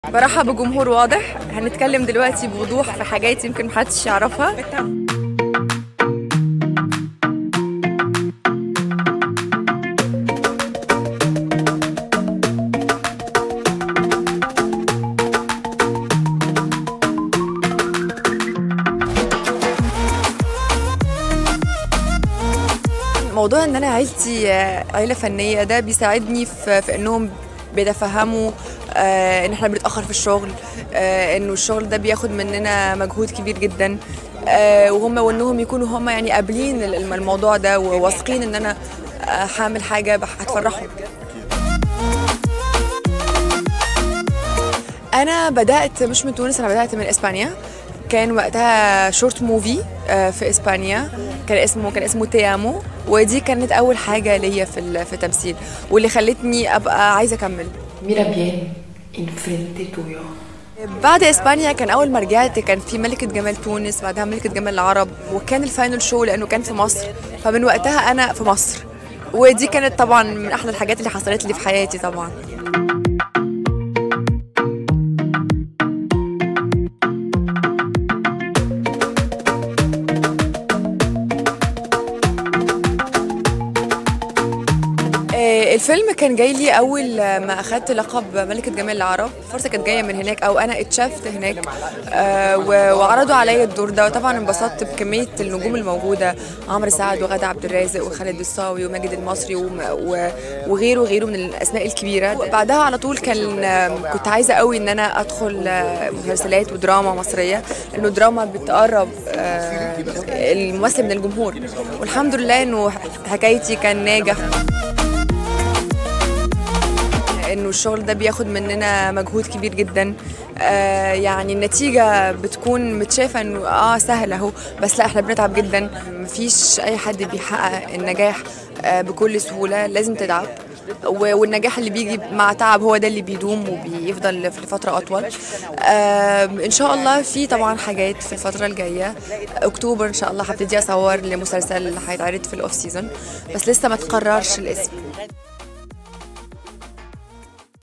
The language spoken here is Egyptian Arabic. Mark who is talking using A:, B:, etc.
A: برحب بجمهور واضح هنتكلم دلوقتي بوضوح في حاجات يمكن محدش يعرفها موضوع ان انا عيلتي آه، عيله فنيه ده بيساعدني في, في انهم بيتفهموا آه ان احنا بنتاخر في الشغل آه انه الشغل ده بياخد مننا مجهود كبير جدا آه وهم وانهم يكونوا هم يعني قابلين ال- الموضوع ده وواثقين ان انا آه، هعمل حاجه بح- هتفرحهم انا بدات مش من تونس انا بدات من اسبانيا كان وقتها شورت موفي آه، في اسبانيا كان اسمه كان اسمه تيامو ودي كانت اول حاجه ليا في ال- في التمثيل واللي خلتني ابقى عايزه اكمل
B: Mira bien, enfrente tuyo.
A: بعد اسبانيا كان اول ما رجعت كان في ملكه جمال تونس بعدها ملكه جمال العرب وكان الفاينل شو لانه كان في مصر فمن وقتها انا في مصر ودي كانت طبعا من احلى الحاجات اللي حصلت لي في حياتي طبعا آه، الفيلم كان جاي لي اول ما اخدت لقب ملكه جمال العرب الفرصه كانت جايه من هناك او انا اتشافت هناك آه، و- وعرضوا عليا الدور ده وطبعا انبسطت بكميه النجوم الموجوده عمرو سعد وغادة عبد الرازق وخالد الصاوي وماجد المصري وم- و- وغيره وغيره من الاسماء الكبيره بعدها على طول كان آه، كنت عايزه قوي ان انا ادخل آه، مسلسلات ودراما مصريه لانه دراما بتقرب آه، الممثل من الجمهور والحمد لله انه حكايتي كان ناجح انه الشغل ده بياخد مننا مجهود كبير جدا آه يعني النتيجة بتكون متشافة انه اه سهل اهو بس لا احنا بنتعب جدا مفيش اي حد بيحقق النجاح آه بكل سهولة لازم تتعب و- والنجاح اللي بيجي مع تعب هو ده اللي بيدوم وبيفضل لفترة أطول آه إن شاء الله في طبعا حاجات في الفترة الجاية أكتوبر إن شاء الله هبتدي أصور لمسلسل هيتعرض في الأوف سيزون بس لسه ما تقررش الاسم